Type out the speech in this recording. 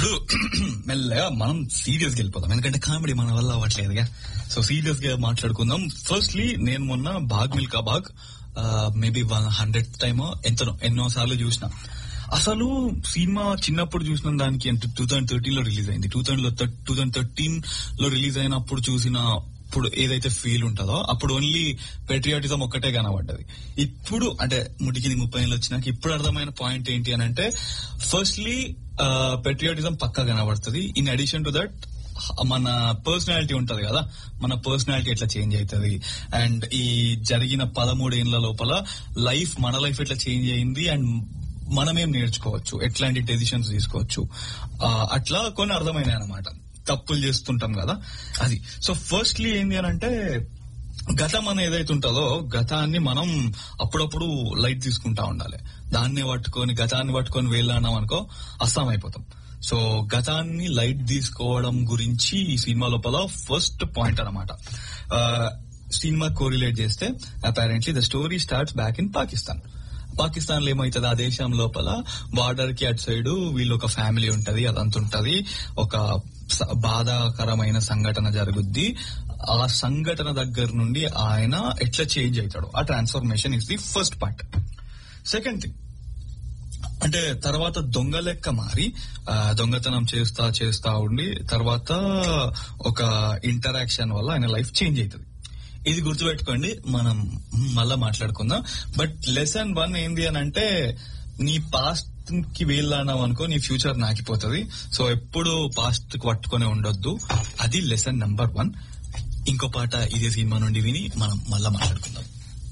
ఇప్పుడు మెల్లగా మనం సీరియస్ గా వెళ్ళిపోతాం ఎందుకంటే కామెడీ మన వల్ల అవ్వట్లేదుగా సో సీరియస్ గా మాట్లాడుకుందాం ఫస్ట్లీ నేను మొన్న Bhaag Milkha Bhaag maybe one hundred టైమో ఎంతనో ఎన్నో సార్లు చూసిన అసలు సినిమా చిన్నప్పుడు చూసిన దానికి అంటే టూ థౌసండ్ థర్టీన్ లో రిలీజ్ అయింది టూ థౌసండ్ లో టూ థౌసండ్ థర్టీన్ లో రిలీజ్ అయినప్పుడు చూసిన ఇప్పుడు ఏదైతే ఫీల్ ఉంటుందో అప్పుడు ఓన్లీ పెట్రియాటిజం ఒక్కటే కనబడ్డది ఇప్పుడు అంటే ముడికి ముప్పై ఏళ్ళు వచ్చినాక ఇప్పుడు అర్థమైన పాయింట్ ఏంటి అని అంటే ఫస్ట్లీ పెట్రియాటిజం పక్కా కనబడుతుంది ఇన్ అడిషన్ టు దట్ మన పర్సనాలిటీ ఉంటది కదా మన పర్సనాలిటీ ఎట్లా చేంజ్ అవుతుంది అండ్ ఈ జరిగిన పదమూడు ఏళ్ల లోపల లైఫ్ మన లైఫ్ ఎట్లా చేంజ్ అయింది అండ్ మనమేం నేర్చుకోవచ్చు ఎట్లాంటి డెసిషన్స్ తీసుకోవచ్చు ఆ, అట్లా కొన్ని అర్థమైనాయి అనమాట తప్పులు చేస్తుంటాం కదా అది సో ఫస్ట్లీ ఏంది అని అంటే గతం అనేది ఏదైతే ఉంటుందో గతాన్ని మనం అప్పుడప్పుడు లైట్ తీసుకుంటా ఉండాలి దాన్నే పట్టుకొని గతాన్ని పట్టుకొని వెళ్ళాన్నాం అనుకో అస్సాం అయిపోతాం సో గతాన్ని లైట్ తీసుకోవడం గురించి ఈ సినిమా లోపల ఫస్ట్ పాయింట్ అనమాట సినిమా కోరిలేట్ చేస్తే apparently the story starts back in Pakistan Pakistan లో ఏమైతుంది ఆ దేశం లోపల బార్డర్ కి అటు సైడ్ వీళ్ళు ఒక ఫ్యామిలీ ఉంటది అదంతా ఉంటది ఒక స- బాధాకరమైన సంఘటన జరుగుద్ది ఆ సంఘటన దగ్గర నుండి ఆయన ఎట్లా చేంజ్ అవుతాడు ఆ transformation is the first part second thing అంటే తర్వాత దొంగ లెక్క మారి ఆ, దొంగతనం చేస్తా చేస్తా ఉండి తర్వాత ఒక ఇంటరాక్షన్ వల్ల ఆయన లైఫ్ చేంజ్ అవుతుంది ఇది గుర్తుపెట్టుకోండి మనం మళ్ళా మాట్లాడుకుందాం బట్ లెసన్ వన్ ఏంది అని అంటే నీ పాస్ట్ కి వెళ్ళానావు అనుకో నీ ఫ్యూచర్ నాకిపోతుంది సో ఎప్పుడు పాస్ట్ కి పట్టుకొని ఉండొద్దు అది లెసన్ నంబర్ వన్ ఇంకో పాట ఇదే సినిమా నుండి విని మనం మళ్ళా మాట్లాడుకుందాం